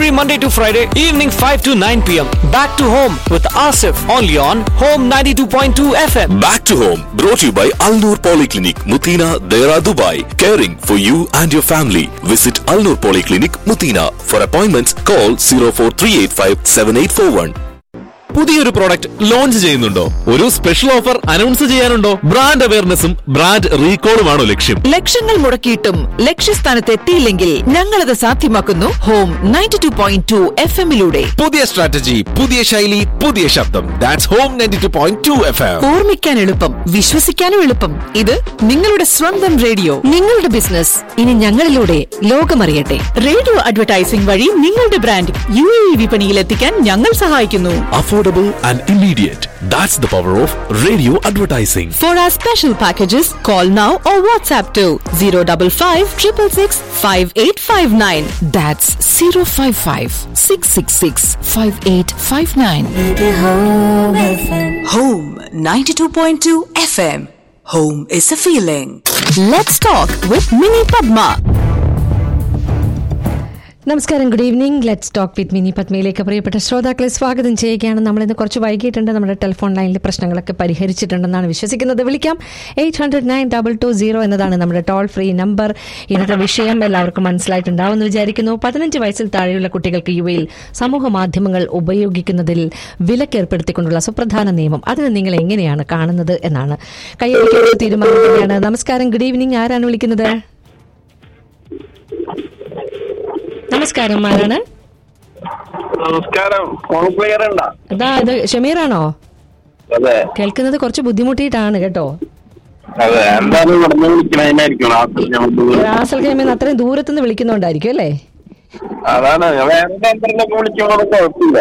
every Monday to Friday, evening 5 to 9 pm. Back to home with Asif, only on Home 92.2 FM. Back to home, brought to you by Alnur Polyclinic, Mutina, Dera, Dubai. Caring for you and your family. Visit Alnur Polyclinic, Mutina. For appointments, call 04385 7841. പുതിയൊരു product launch ചെയ്യുന്നുണ്ടോ ഒരു special offer announce ചെയ്യാനുണ്ടോ brand അവയർനെസ്സും brand റീകോളുമാണോ ലക്ഷ്യം ലക്ഷങ്ങൾ മുടക്കിയിട്ടും ലക്ഷ്യസ്ഥാനത്ത് എത്തിയില്ലെങ്കിൽ ഞങ്ങളത് സാധ്യമാക്കുന്നു home ninety two point two F എമ്മിലൂടെ പുതിയ സ്ട്രാറ്റജി പുതിയ ശൈലി പുതിയ ശബ്ദം that's home ninety two point two F M ഓർമ്മിക്കാൻ എളുപ്പം വിശ്വസിക്കാനും എളുപ്പം ഇത് നിങ്ങളുടെ സ്വന്തം റേഡിയോ നിങ്ങളുടെ ബിസിനസ് ഇനി ഞങ്ങളിലൂടെ ലോകമറിയട്ടെ റേഡിയോ അഡ്വർടൈസിംഗ് വഴി നിങ്ങളുടെ ബ്രാൻഡ് യു എ വിപണിയിൽ എത്തിക്കാൻ ഞങ്ങൾ സഹായിക്കുന്നു affordable and immediate that's the power of radio advertising For our special packages, call now or WhatsApp to 055 666 5859. That's 055 666 5859. Home 92.2 FM. Home is a feeling. Let's talk with Mini Padma. നമസ്കാരം good evening let's talk with Mini പത്മയിലേക്ക് പ്രിയപ്പെട്ട ശ്രോതാക്കളെ സ്വാഗതം ചെയ്യുകയാണ് നമ്മളിന്ന് കുറച്ച് വൈകിട്ടുണ്ട് നമ്മുടെ telephone ലൈനിലെ പ്രശ്നങ്ങളൊക്കെ പരിഹരിച്ചിട്ടുണ്ടെന്നാണ് വിശ്വസിക്കുന്നത് വിളിക്കാം eight hundred nine double two zero എന്നതാണ് നമ്മുടെ ടോൾ ഫ്രീ നമ്പർ ഇന്നത്തെ വിഷയം എല്ലാവർക്കും മനസ്സിലായിട്ടുണ്ടാവുമെന്ന് വിചാരിക്കുന്നു പതിനഞ്ച് വയസ്സിൽ താഴെയുള്ള കുട്ടികൾക്ക് യു എയിൽ സമൂഹ മാധ്യമങ്ങൾ ഉപയോഗിക്കുന്നതിൽ വിലക്കേർപ്പെടുത്തിക്കൊണ്ടുള്ള സുപ്രധാന നിയമം അതിന് നിങ്ങൾ എങ്ങനെയാണ് കാണുന്നത് എന്നാണ് കൈയടിക്കുന്ന തീരുമാനം തന്നെയാണ് നമസ്കാരം ഗുഡ് ഈവനിങ് ആരാണ് വിളിക്കുന്നത് നമസ്കാരം ആരാണ് നമസ്കാരം ഫോൺ ക്ലിയർ ഉണ്ടാ അതാ ഇത് ഷമീറാണോ അതെ കേൾക്കുന്നത് കുറച്ച് ബുദ്ധിമുട്ടിയിട്ടാണ് കേട്ടോ അതെ എന്തായാലും നടന്ന് വിളിക്കണതിനായിരിക്കും ആദ്യം നമുക്ക് റാസൽ ഗെയിമിൽ അത്രയും ദൂരത്തുനിന്ന് വിളിക്കുന്നുണ്ടായിരിക്കും അല്ലേ അതാണ് വേറെ നമ്പറിലൊക്കെ വിളിക്കുമ്പോൾ കുഴപ്പമില്ല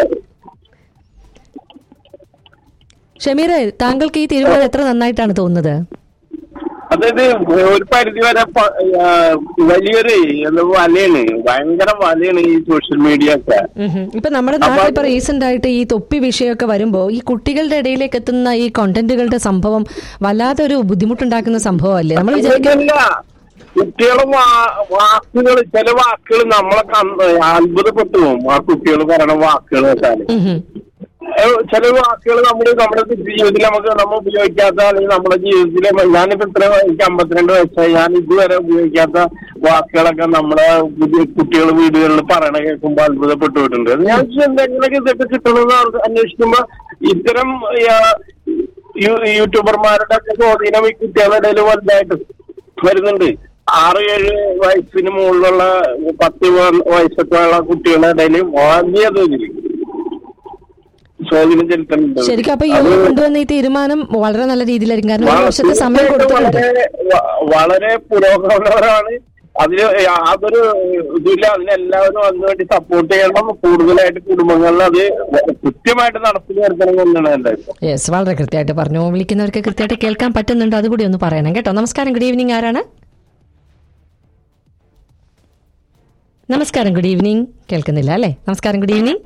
ഷമീറെ താങ്കൾക്ക് ഈ തീരുമാനം എത്ര നന്നായിട്ടാണ് തോന്നുന്നത് അതായത് ഒരു പരിധി വരെ പ- ആ, വലിയൊരു എന്താ വലയാണ് ഭയങ്കര വലയാണ് ഈ സോഷ്യൽ മീഡിയ ഒക്കെ ഉഹും. ഇപ്പൊ നമ്മുടെ നാട്ടിൽ ഇപ്പൊ റീസെന്റ് ആയിട്ട് ഈ തൊപ്പി വിഷയമൊക്കെ വരുമ്പോ ഈ കുട്ടികളുടെ ഇടയിലേക്ക് എത്തുന്ന ഈ കോണ്ടന്റുകളുടെ സംഭവം വല്ലാത്തൊരു ബുദ്ധിമുട്ടുണ്ടാക്കുന്ന സംഭവമല്ലേ നമ്മൾ വിചാരിക്കും ഇതല്ല. കുട്ടികളെ വാക്കുകൾ ചില വാക്കുകൾ നമ്മളെ കണ്ണ് അത്ഭുതപ്പെട്ടു പോകും ആ കുട്ടികൾ പറയണ വാക്കുകൾ വെച്ചാല് ഉഹും. ഏഹ് ചില വാക്കുകൾ നമ്മൾ നമ്മുടെ ജീവിതത്തിൽ നമുക്ക് നമ്മൾ ഉപയോഗിക്കാത്ത അല്ലെങ്കിൽ നമ്മുടെ ജീവിതത്തിലെ ഞാനിപ്പോ ഇത്ര എനിക്ക് അമ്പത്തിരണ്ട് വയസ്സായി ഞാൻ ഇതുവരെ ഉപയോഗിക്കാത്ത വാക്കുകളൊക്കെ നമ്മളെ പുതിയ കുട്ടികൾ വീടുകളിൽ പറയണ കേൾക്കുമ്പോൾ അത്ഭുതപ്പെട്ടു പോയിട്ടുണ്ട് അത് ഞാൻ ചോദിച്ചു, എന്തെങ്കിലുമൊക്കെ ഇതൊക്കെ കിട്ടണമെന്ന് അവർ അന്വേഷിക്കുമ്പോ ഇത്തരം ആ, യൂ- യൂട്യൂബർമാരുടെ ഒക്കെ സ്വാധീനം ഈ കുട്ടികളുടെ ഇടയിൽ വലുതായിട്ട് വരുന്നുണ്ട് ആറ് ഏഴ് വയസ്സിന് മുകളിലുള്ള പത്ത് വയസ്സൊക്കെ ഉള്ള കുട്ടികളുടെ ഇടയിൽ വലിയ തോതിൽ സ്വാധീനം ചെലുത്തുന്നുണ്ട് ശരിക്കും അപ്പൊ ഈ അത് കൊണ്ടുവന്ന ഈ തീരുമാനം വളരെ നല്ല രീതിയിലായിരിക്കും കാരണം ഒരു വർഷത്തെ സമയം തീർച്ചയായിട്ടും കൊടുത്തിട്ടുണ്ട് വളരെ വ- വളരെ പുരോഗമനപരമാണ് അതിന് യാതൊരു ഇതില്ല അതിനെല്ലാവരും അതിനുവേണ്ടി സപ്പോർട്ട് ചെയ്യണം കൂടുതലായിട്ട് കുടുംബങ്ങളിൽ അത് കൃത്യമായിട്ട് നടപ്പിൽ വരുത്തണം എന്നാണ് എന്റെ അഭിപ്രായം. യെസ് വളരെ കൃത്യമായിട്ട് പറഞ്ഞു വിളിക്കുന്നവർക്ക് കൃത്യമായിട്ട് കേൾക്കാൻ പറ്റുന്നുണ്ട് അതുകൂടി ഒന്ന് പറയണം കേട്ടോ നമസ്കാരം ഗുഡ് ഈവനിങ് ആരാണ് നമസ്കാരം ഗുഡ് ഈവനിങ് കേൾക്കുന്നില്ല അല്ലേ നമസ്കാരം ഗുഡ് ഈവനിങ്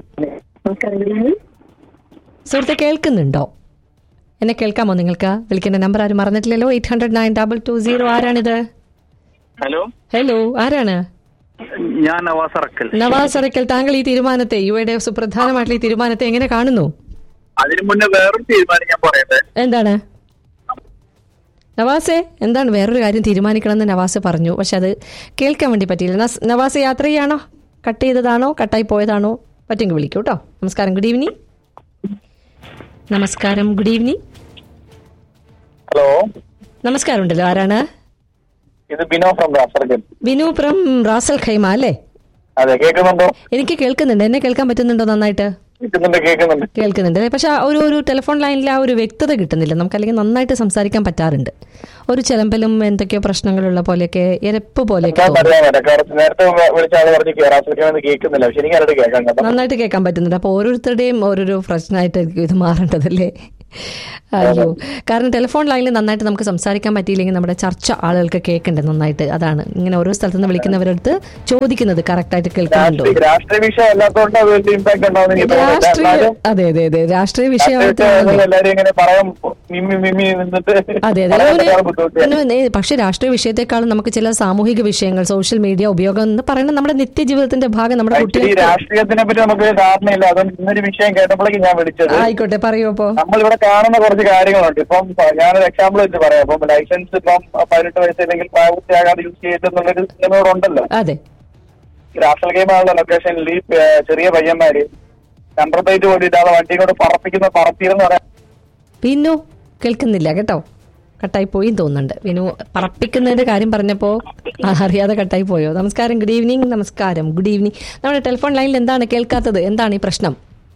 സുഹൃത്തെ കേൾക്കുന്നുണ്ടോ എന്നെ കേൾക്കാമോ നിങ്ങൾക്ക് വിളിക്കേണ്ട നമ്പർ ആരും മറന്നിട്ടില്ലല്ലോ eight hundred nine double two zero ആരാണിത് ഹലോ ഹലോ ആരാണ് ഞാൻ നവാസ് അറക്കൽ നവാസ് അറക്കൽ താങ്കൾ ഈ തീരുമാനത്തെ യുവയുടെ സുപ്രധാനമായിട്ടുള്ള ഈ തീരുമാനത്തെ എങ്ങനെ കാണുന്നു അതിനു മുന്നേ വേറൊരു തീരുമാനം ഞാൻ പറയട്ടെ എന്താണ് നവാസെ എന്താണ് വേറൊരു കാര്യം തീരുമാനിക്കണമെന്ന് നവാസ് പറഞ്ഞു പക്ഷെ അത് കേൾക്കാൻ വേണ്ടി പറ്റിയില്ല നസ്- നവാസ് യാത്ര ചെയ്യാണോ കട്ട് ചെയ്തതാണോ കട്ടായി പോയതാണോ പറ്റുമെങ്കിൽ വിളിക്കൂ കേട്ടോ നമസ്കാരം ഗുഡ് ഈവനിങ് നമസ്കാരം ഗുഡ് ഈവനിങ് ഹലോ നമസ്കാരം ഉണ്ടല്ലോ ആരാണ് ഇത് Bino from Kasaragod Vinu from Ras al Khaimah അല്ലേ അതെ കേൾക്കുന്നുണ്ടോ എനിക്ക് കേൾക്കുന്നുണ്ട് എന്നെ കേൾക്കാൻ പറ്റുന്നുണ്ടോ നന്നായിട്ട് കേൾക്കുന്നുണ്ട് കേൾക്കുന്നുണ്ട് കേൾക്കുന്നുണ്ട് പക്ഷെ ആ ഒരു ഒരു ടെലിഫോൺ ലൈനിൽ ആ ഒരു വ്യക്തത കിട്ടുന്നില്ല നമുക്ക് അല്ലെങ്കിൽ നന്നായിട്ട് സംസാരിക്കാൻ പറ്റാറുണ്ട് ഒരു ചിലമ്പലും എന്തൊക്കെയോ പ്രശ്നങ്ങളുള്ള പോലെയൊക്കെ എരപ്പ് പോലെയൊക്കെ ഞാൻ തോന്നും. അറിയാൻ കുറച്ച് നേരത്തെ വിളിച്ച ആള് പറഞ്ഞ് കേറാൻ കേൾക്കുന്നില്ല പക്ഷെ എനിക്ക് ആരോട് കേൾക്കാൻ കേട്ടോ നന്നായിട്ട് കേൾക്കാൻ പറ്റുന്നുണ്ട് അപ്പോൾ ഓരോരുത്തരുടെയും ഓരോരോ പ്രശ്നമായിട്ട് ഇത് മാറേണ്ടതല്ലേ അയ്യോ കാരണം ടെലിഫോൺ ലൈനിൽ നന്നായിട്ട് നമുക്ക് സംസാരിക്കാൻ പറ്റിയില്ലെങ്കിൽ നമ്മുടെ ചർച്ച ആളുകൾക്ക് കേൾക്കണ്ടേ നന്നായിട്ട് അതാണ് ഇങ്ങനെ ഓരോ സ്ഥലത്ത് നിന്ന് വിളിക്കുന്നവരടുത്ത് ചോദിക്കുന്നത് കറക്റ്റായിട്ട് കേൾക്കുന്നുണ്ടോ രാഷ്ട്രീയ രാഷ്ട്രീയ വിഷയം അല്ലാത്തതുകൊണ്ട് അത് വലിയ ഇമ്പാക്ട് ഉണ്ടാവുന്ന എനിക്ക് തോന്നുന്നില്ല. രാഷ്ട്രീയ എന്നാലും അതെ അതെ അതെ രാഷ്ട്രീയ രാഷ്ട്രീയ വിഷയമായിട്ടാണ് വിഷയം എല്ലാരും ഇങ്ങനെ പറയാൻ മിമ്മി മിമ്മി നിന്നിട്ട് അതെ അതെ പറയാൻ ഒരു- പറ്റാതെ ബുദ്ധിമുട്ടിയാണ്. ഒരു നേ- പക്ഷേ രാഷ്ട്രീയ വിഷയത്തെക്കാളും നമുക്ക് ചില സാമൂഹിക വിഷയങ്ങൾ സോഷ്യൽ മീഡിയ ഉപയോഗം എന്ന് പറയുന്നത് നമ്മുടെ നിത്യജീവിതത്തിന്റെ ഭാഗം നമ്മുടെ ആക്ച്വലി കുട്ടികൾ രാഷ്ട്രീയത്തിനെ പറ്റി നമുക്ക് ധാരണയില്ല അതുകൊണ്ട് ഇന്നൊരു വിഷയം കേട്ടപ്പോഴേക്കും ഞാൻ വിളിച്ചത് ആയിക്കോട്ടെ പറയൂ അപ്പോ നമ്മളിവിടെ കാണുന്ന കുറച്ച് കാര്യങ്ങളുണ്ട് ഇപ്പം ഞാനൊരു എക്സാമ്പിൾ വെച്ച് പറയാം ഇപ്പം ലൈസൻസ് ഇപ്പം പതിനെട്ട് വയസ്സില്ലെങ്കിൽ പ്രായപൂർത്തിയാകാതെ യൂസ് ചെയ്തെന്നുള്ളൊരു നിയമം ഉണ്ടല്ലോ അതെ രാഷ്ട്രീയ ഗെയിമാണുള്ള ലൊക്കേഷനിൽ ഈ ഏഹ്, ചെറിയ പയ്യന്മാര് നമ്പർ പ്ലേറ്റ് പോയിട്ട് ആളെ വണ്ടി കൊണ്ട് പറപ്പിക്കുന്ന പറപ്പീരെന്ന് പറയാം വിനു കേൾക്കുന്നില്ല കേട്ടോ കട്ടായി പോയി തോന്നുന്നുണ്ട് വിനു പറപ്പിക്കുന്നതിന്റെ കാര്യം പറഞ്ഞപ്പോ ആ, അറിയാതെ കട്ടായി പോയോ നമസ്കാരം ഗുഡ് ഈവനിങ് നമസ്കാരം ഗുഡ് ഈവനിങ് നമ്മുടെ ടെലിഫോൺ ലൈനിൽ എന്താണ് കേൾക്കാത്തത് എന്താണ് ഈ പ്രശ്നം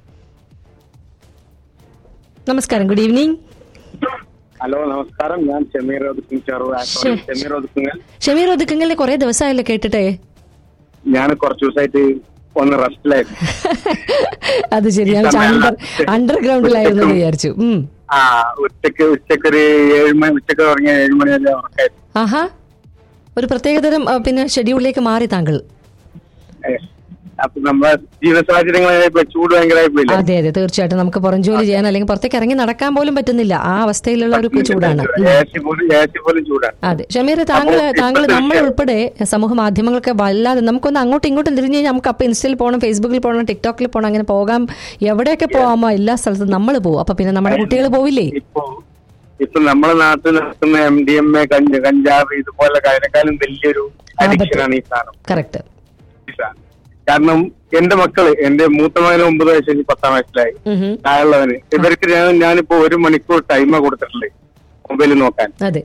നമസ്കാരം ഗുഡ് ഈവനിങ് ഹലോ നമസ്കാരം ഞാൻ ഷമീർ ഒതുക്കും ചെറു ശരി. ഷമീർ ഒതുക്കുങ്ങൽ ഷമീർ ഒതുക്കങ്ങളിലെ കുറെ ദിവസമായല്ലോ കേട്ടിട്ടേ ഞാൻ കുറച്ച് ദിവസമായിട്ട് ഒന്ന് റെസ്റ്റിലായിരുന്നു അത് ശരി ഞാൻ അണ്ടർ അണ്ടർഗ്രൗണ്ടിലായിരുന്നു എന്ന് വിചാരിച്ചു ഉം. ആ ഉച്ചക്ക് ഉച്ചക്ക് ഒരു ഏഴ് മണി ഉച്ചക്ക് തുടങ്ങിയ ഏഴ് മണി വരെ ഉറക്കായിരുന്നു ആഹാ ഒരു പ്രത്യേകതരം ആ, പിന്നെ ഷെഡ്യൂളിലേക്ക് മാറി താങ്കൾ ഏ, അപ്പൊ നമ്മുടെ ജീവിത സാഹചര്യങ്ങളായി ഇപ്പൊ ചൂട് ഭയങ്കരമായി പോയില്ലേ അതെ അതെ തീർച്ചയായിട്ടും നമുക്ക് പുറം ജോലി ചെയ്യാൻ അല്ലെങ്കിൽ പുറത്തേക്ക് ഇറങ്ങി നടക്കാൻ പോലും പറ്റുന്നില്ല ആ അവസ്ഥയിലുള്ള ഒരു ചൂടാണ് ഉം. ഏസി പോലും ഏസി പോലും ചൂടാണ് അതെ ഷമീർ താങ്കൾ അപ്പോ താങ്കൾ ഇപ്പോഴത്തെ നമ്മൾ വിഷയം- ഉൾപ്പെടെ സമൂഹ മാധ്യമങ്ങളൊക്കെ വല്ലാതെ നമുക്കൊന്ന് അങ്ങോട്ടും ഇങ്ങോട്ടും തിരിഞ്ഞ് കഴിഞ്ഞാൽ നമുക്ക് അപ്പൊ ഇൻസ്റ്റയിൽ പോകണം ഫേസ്ബുക്കിൽ പോകണം ടിക്ടോക്കിൽ പോകണം അങ്ങനെ പോകാം എവിടെയൊക്കെ പോകാമോ എല്ലാ സ്ഥലത്തും നമ്മൾ പോകും അപ്പൊ പിന്നെ നമ്മുടെ കുട്ടികൾ പോവില്ലേ ഇപ്പൊ ഇപ്പൊ നമ്മുടെ നാട്ടിൽ നടക്കുന്ന എം ഡി എം എ കഞ്ച കഞ്ചാവ് ഇതുപോലെ അതിനേക്കാളും വലിയൊരു അഡിക്ഷനാണ് ഈ സാധനം കറക്റ്റ് ഈ സാധനം. കാരണം എന്റെ മക്കള് എന്റെ മൂത്ത മകന് ഒമ്പത് വയസ്സ് കഴിഞ്ഞ് പത്താം വയസ്സിലായി താഴെയുള്ളവന് ഇവർക്ക് ഞാൻ ഞാനിപ്പോ ഒരു മണിക്കൂർ ടൈമാ കൊടുത്തിട്ടുണ്ട് മൊബൈൽ നോക്കാൻ അതെ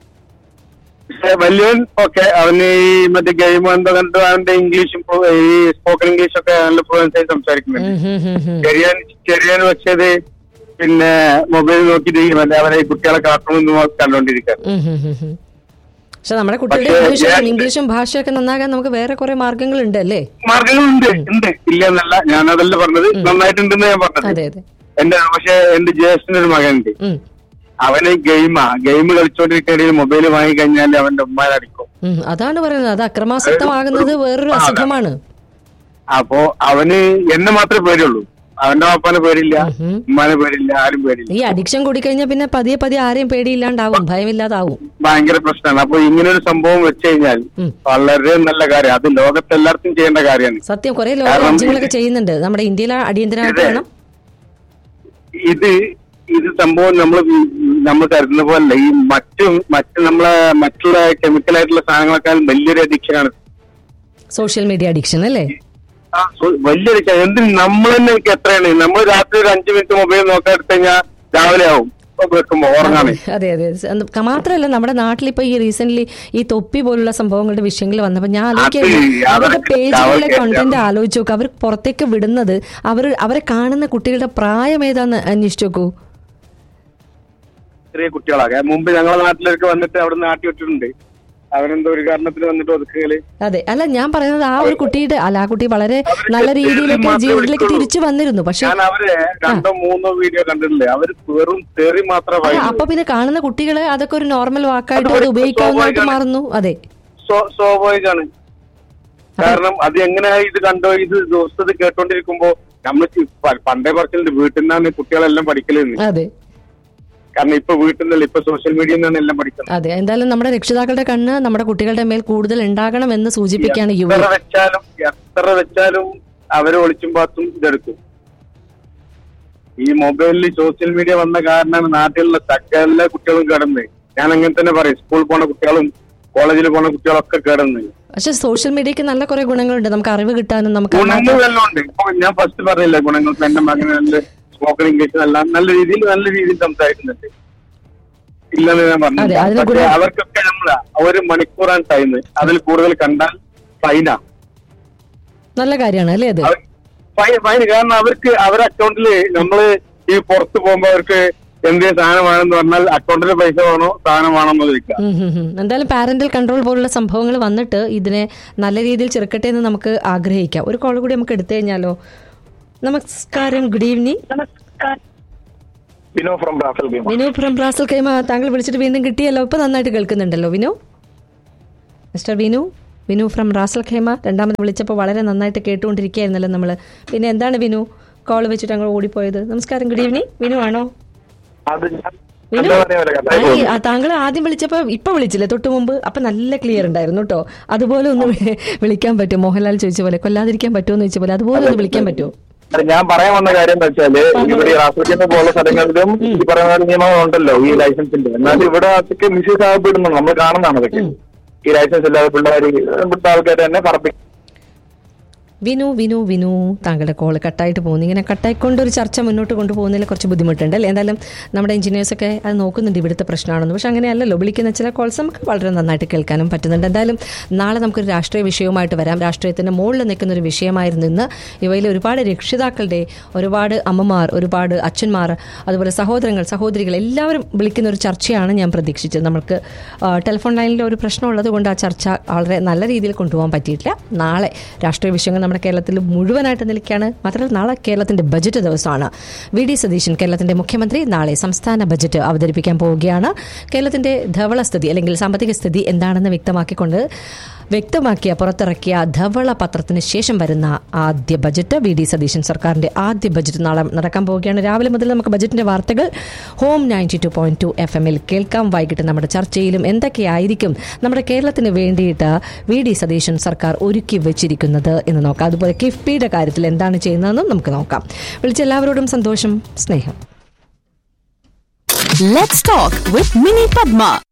പക്ഷെ വലിയവൻ ഓക്കെ അവന് ഈ മറ്റേ ഗെയിം എന്തോ കണ്ടു അവന്റെ ഇംഗ്ലീഷും പ്രോ- ഈ സ്പോക്കൺ ഇംഗ്ലീഷ് ഒക്കെ നല്ല ഫ്ലുവൻസ് ആയി സംസാരിക്കുന്നുണ്ട് ഉം, ഉം, ഉം, ഉം. ചെറിയാൻ ചെറിയാൻ വെച്ചത് പിന്നെ മൊബൈൽ നോക്കിയിട്ട് ഈ മറ്റേ അവരെ ഈ കുട്ടികളെ കാർട്ടൂൺ കണ്ടോണ്ടിരിക്കാൻ ഉം, ഉം, ഉം, ഉം. പക്ഷെ നമ്മുടെ കുട്ടികളുടെ പക്ഷേ ഇംഗ്ലീഷും ഞാൻ- ഇംഗ്ലീഷും ഭാഷയൊക്കെ നന്നാകാൻ നമുക്ക് വേറെ കുറെ മാർഗങ്ങളുണ്ട് അല്ലേ മാർഗങ്ങളുണ്ട് ഉണ്ട് ഇല്ല എന്നല്ല ഞാൻ അതല്ല പറഞ്ഞത് നന്നായിട്ടുണ്ടെന്ന് ഞാൻ പറഞ്ഞത് അതെ അതെ എന്റെ പക്ഷെ എന്റെ ജ്യേഷ്ഠനൊരു മകനുണ്ട് ഉം, അവന് ഗെയിമാ ഗെയിം കളിച്ചോണ്ടിരിക്കണെങ്കിൽ മൊബൈൽ വാങ്ങി കഴിഞ്ഞാൽ അവന്റെ ഉമ്മാനെ അടിക്കും ഉം. അതാണ് പറയുന്നത് അത് അക്രമാസക്തമാകുന്നത് വേറൊരു അസുഖമാണ് അപ്പോ അവന് എന്നെ മാത്രമേ പേടിയുള്ളൂ അവന്റെ വാപ്പാനെ പേടില്ല ഉമ്മാനെ പേടില്ല ആരും പേടില്ല ഈ അഡിക്ഷൻ കൂടിക്കഴിഞ്ഞാൽ പിന്നെ പതിയെ പതിയെ ആരെയും പേടിയില്ലാണ്ടാവും ഭയമില്ലാതാവും ഭയങ്കര പ്രശ്നമാണ് അപ്പൊ ഇങ്ങനെ ഒരു സംഭവം വെച്ച് കഴിഞ്ഞാൽ വളരെ നല്ല കാര്യം അത് ലോകത്തെല്ലാവർക്കും ചെയ്യേണ്ട കാര്യമാണ് സത്യം കുറെ ലോക കാരണം രാജ്യങ്ങളൊക്കെ ചെയ്യുന്നുണ്ട് നമ്മുടെ ഇന്ത്യയിൽ അടിയന്തരമായിട്ട് ഇത് വേണം ഇത് ഇത് സംഭവം നമ്മൾ നമ്മൾ കരുതുന്ന പോലെ ഈ മറ്റു മറ്റു നമ്മളെ മറ്റുള്ള കെമിക്കലായിട്ടുള്ള സാധനങ്ങളെക്കാൾ വലിയൊരു അഡിക്ഷനാണ് സോഷ്യൽ മീഡിയ അഡിക്ഷൻ അല്ലേ ആ, സോ- വലിയൊരു addiction. എന്തിന് നമ്മൾ തന്നെ എനിക്ക് എത്രയാണ് നമ്മൾ രാത്രി ഒരു അഞ്ചു മിനിറ്റ് മൊബൈൽ നോക്കാൻ എടുത്തു കഴിഞ്ഞാൽ രാവിലെ ആവും ഇപ്പൊ വെക്കുമ്പോ ഉറങ്ങാണ് അതെ അതെ അത് മാത്രമല്ല നമ്മുടെ നാട്ടിൽ ഇപ്പൊ ഈ റീസെന്റ് ഈ തൊപ്പി പോലുള്ള സംഭവങ്ങളുടെ വിഷയങ്ങൾ വന്നപ്പോ ഞാൻ ആലോചിക്കുന്നത് അത് അവരുടെ അവർക്ക് പേജുകളിലെ അവർക്ക് കണ്ടന്റ് ആലോചിച്ച് നോക്ക് അവർ പുറത്തേക്ക് വിടുന്നത് അവർ അവരെ കാണുന്ന കുട്ടികളുടെ പ്രായം ഏതാന്ന് അന്വേഷിച്ചു നോക്കൂ ചെറിയ കുട്ടികളാകെ മുമ്പ് ഞങ്ങളെ നാട്ടിലേക്ക് വന്നിട്ട് അവിടെ നാട്ടി വിട്ടിട്ടുണ്ട് അവരെന്തോ ഒരു കാരണത്തിന് വന്നിട്ട് ഒതുക്കല് അതെ അല്ല ഞാൻ പറയുന്നത് ആ ഒരു കുട്ടിയുടെ അല്ല ആ കുട്ടി വളരെ നല്ല രീതിയിലൊക്കെ ജീവിതത്തിലേക്ക് തിരിച്ചു വന്നിരുന്നു പക്ഷെ ഞാൻ അവരെ രണ്ടോ മൂന്നോ വീഡിയോ കണ്ടിട്ടില്ല അവര് വെറും തെറി മാത്രമേ അല്ല, അപ്പൊ പിന്നെ കാണുന്ന കുട്ടികള് അതൊക്കെ ഒരു നോർമൽ വാക്കായിട്ട് അത് ഉപയോഗിക്കാവുന്നതായിട്ട് മാറുന്നു അതെ സ്വ- സ്വാഭാവികമാണ് കാരണം അത് എങ്ങനെയാ ഇത് കണ്ടോ ഇത് ദിവസത്തെ കേട്ടോണ്ടിരിക്കുമ്പോ നമ്മൾ പണ്ടേ പറച്ചിലുണ്ട് വീട്ടിൽ നിന്നാണ് കുട്ടികളെല്ലാം പഠിക്കലെന്ന് അതെ കാരണം ഇപ്പൊ വീട്ടിൽ നിന്നല്ല ഇപ്പൊ സോഷ്യൽ മീഡിയയിൽ നിന്നാണ് എല്ലാം പഠിക്കുന്നത് അതെ എന്തായാലും നമ്മുടെ രക്ഷിതാക്കളുടെ കണ്ണ് നമ്മുടെ കുട്ടികളുടെ മേൽ കൂടുതൽ ഉണ്ടാകണം എന്ന് സൂചിപ്പിക്കുകയാണ് യുവ എത്ര വെച്ചാലും എത്ര വെച്ചാലും അവര് ഒളിച്ചും പാത്തും ഇതെടുക്കും ഈ മൊബൈലിൽ സോഷ്യൽ മീഡിയ വന്ന കാരണമാണ് നാട്ടിലുള്ള സകല കുട്ടികളും കിടന്ന് ഞാൻ അങ്ങനെ തന്നെ പറയും സ്കൂളിൽ പോണ കുട്ടികളും കോളേജിൽ പോണ കുട്ടികളൊക്കെ കിടന്ന് പക്ഷെ സോഷ്യൽ മീഡിയക്ക് നല്ല കുറെ ഗുണങ്ങളുണ്ട് നമുക്ക് അറിവ് കിട്ടാനും നമുക്ക് ഗുണങ്ങളെല്ലാം ഉണ്ട് ഇപ്പൊ ഞാൻ ഫസ്റ്റ് പറഞ്ഞില്ല ഗുണങ്ങൾ ഇപ്പൊ എന്റെ മകന് നല്ല സ്പോക്കൺ ഇംഗ്ലീഷ് നല്ല നല്ല രീതിയിൽ നല്ല രീതിയിൽ സംസാരിക്കുന്നുണ്ട് ഇല്ലെന്ന് ഞാൻ പറഞ്ഞു അതെ, അതിന് പക്ഷേ ഗുണം- അവർക്കൊക്കെ നമ്മൾ ഒരു മണിക്കൂറാണ് ടൈം അതിൽ കൂടുതൽ കണ്ടാൽ ഫൈനാ നല്ല കാര്യമാണ് അല്ലേ അത് ഫൈൻ ഫൈൻ കാരണം അവർക്ക് അവരുടെ അക്കൗണ്ടിൽ നമ്മള് ഈ പുറത്ത് പോകുമ്പോ അവർക്ക് എന്തെങ്കിലും സാധനം വേണമെന്ന് പറഞ്ഞാൽ അക്കൗണ്ടിൽ പൈസ വേണോ സാധനം വേണോ എന്ന് ചോദിക്കാം ഉം ഉം ഉം. എന്തായാലും പാരന്റൽ കൺട്രോൾ പോലുള്ള സംഭവങ്ങൾ വന്നിട്ട് ഇതിനെ നല്ല രീതിയിൽ ചെറുക്കട്ടെ എന്ന് നമുക്ക് ആഗ്രഹിക്കാം ഒരു കോൾ കൂടി നമുക്ക് എടുത്തു കഴിഞ്ഞാലോ നമസ്കാരം ഗുഡ് ഈവനിങ് വിനോ ഫ്രം റാഫൽ ഗെയിം വിനു ഫ്രം ബ്രാസൽ കൈമ താങ്കൾ വിളിച്ചിട്ട് വീണ്ടും കിട്ടിയല്ലോ ഇപ്പൊ നന്നായിട്ട് കേൾക്കുന്നുണ്ടല്ലോ Vinu mister Vinu Vinu from Ras al Khaimah രണ്ടാമത് വിളിച്ചപ്പോൾ വളരെ നന്നായിട്ട് കേട്ടുകൊണ്ടിരിക്കുകയായിരുന്നല്ലോ നമ്മൾ പിന്നെ എന്താണ് വിനു കോൾ വെച്ചിട്ട് അങ്ങ് ഓടിപ്പോയത് നമസ്കാരം ഗുഡ് ഈവനിങ് വിനു ആണോ അത് ഞാൻ വിനു എന്താ പറയാ പോലെ കട്ടായി ആയി, പോകുന്നു. ആ, താങ്കൾ ആദ്യം വിളിച്ചപ്പോ ഇപ്പൊ വിളിച്ചില്ലേ തൊട്ട് മുമ്പ് അപ്പൊ നല്ല ക്ലിയർ ഉണ്ടായിരുന്നു കേട്ടോ അതുപോലെ ഒന്ന് വി- വിളിക്കാൻ പറ്റുമോ മോഹൻലാൽ ചോദിച്ച പോലെ കൊല്ലാതിരിക്കാൻ പറ്റുമോ എന്ന് ചോദിച്ച പോലെ അതുപോലെ ഒന്ന് വിളിക്കാൻ പറ്റുമോ അത് ഞാൻ പറയാൻ വന്ന കാര്യം എന്താ വെച്ചാല് ഇവിടെ ഈ റാഫിലിന്റെ പോലുള്ള സ്ഥലങ്ങളിലും ഈ പറയുന്ന നിയമം ഉണ്ടല്ലോ ഈ ലൈസൻസിന്റെ എന്നാൽ ഇവിടെ അതൊക്കെ മിസ്യൂസ് ആകപ്പെടുന്നു നമ്മൾ കാണുന്നതാണ് അതൊക്കെ ഈ ലൈസൻസ് ഇല്ലാതെ പിള്ളേർ ഇവിടുത്തെ ആൾക്കാർ തന്നെ പറപ്പിക്കും വിനു വിനു വിനു താങ്കളുടെ കോൾ കട്ടായിട്ട് പോകുന്നു ഇങ്ങനെ കട്ടായിക്കൊണ്ട് ഒരു ചർച്ച മുന്നോട്ട് കൊണ്ടുപോകുന്നതിൽ കുറച്ച് ബുദ്ധിമുട്ടുണ്ട് അല്ലേ എന്തായാലും നമ്മുടെ എഞ്ചിനീയേഴ്സൊക്കെ അത് നോക്കുന്നുണ്ട് ഇവിടുത്തെ പ്രശ്നമാണെന്ന് പക്ഷെ അങ്ങനെയല്ലല്ലോ വിളിക്കുന്ന ചില കോൾസ് നമുക്ക് വളരെ നന്നായിട്ട് കേൾക്കാനും പറ്റുന്നുണ്ട് എന്തായാലും നാളെ നമുക്കൊരു രാഷ്ട്രീയ വിഷയവുമായിട്ട് വരാം രാഷ്ട്രീയത്തിൻ്റെ മുകളിൽ നിൽക്കുന്ന ഒരു വിഷയമായിരുന്നു ഇന്ന് ഇവയിൽ ഒരുപാട് രക്ഷിതാക്കളുടെ ഒരുപാട് അമ്മമാർ ഒരുപാട് അച്ഛന്മാർ അതുപോലെ സഹോദരങ്ങൾ സഹോദരികൾ എല്ലാവരും വിളിക്കുന്ന ഒരു ചർച്ചയാണ് ഞാൻ പ്രതീക്ഷിച്ചത് നമുക്ക് ആ, ടെലിഫോൺ ലൈനിൽ ഒരു പ്രശ്നമുള്ളത് കൊണ്ട് ആ ചർച്ച വളരെ നല്ല രീതിയിൽ കൊണ്ടുപോകാൻ പറ്റിയിട്ടില്ല നാളെ രാഷ്ട്രീയ വിഷയങ്ങൾ നമ്മുടെ കേരളത്തിൽ മുഴുവനായിട്ട് നിൽക്കുകയാണ് മാത്രമല്ല നാളെ കേരളത്തിന്റെ ബജറ്റ് ദിവസമാണ് വി ഡി സതീശൻ കേരളത്തിന്റെ മുഖ്യമന്ത്രി നാളെ സംസ്ഥാന ബജറ്റ് അവതരിപ്പിക്കാൻ പോവുകയാണ് കേരളത്തിന്റെ ധവള സ്ഥിതി അല്ലെങ്കിൽ സാമ്പത്തിക സ്ഥിതി എന്താണെന്ന് വ്യക്തമാക്കിക്കൊണ്ട് വ്യക്തമാക്കിയ പുറത്തിറക്കിയ ധവള പത്രത്തിന് ശേഷം വരുന്ന ആദ്യ ബജറ്റ് വി ഡി സതീശൻ സർക്കാരിന്റെ ആദ്യ ബജറ്റ് നാളെ നടക്കാൻ പോവുകയാണ് രാവിലെ മുതൽ നമുക്ക് ബജറ്റിന്റെ വാർത്തകൾ home ninety two point two F എമ്മിൽ കേൾക്കാം വൈകിട്ട് നമ്മുടെ ചർച്ചയിലും എന്തൊക്കെയായിരിക്കും നമ്മുടെ കേരളത്തിന് വേണ്ടിയിട്ട് വി ഡി സതീശൻ സർക്കാർ ഒരുക്കി വെച്ചിരിക്കുന്നത് എന്ന് നോക്കാം അതുപോലെ കിഫ്ബിയുടെ കാര്യത്തിൽ എന്താണ് ചെയ്യുന്നതെന്നും നമുക്ക് നോക്കാം വിളിച്ച എല്ലാവരോടും സന്തോഷം സ്നേഹം Let's talk with Mini Padma.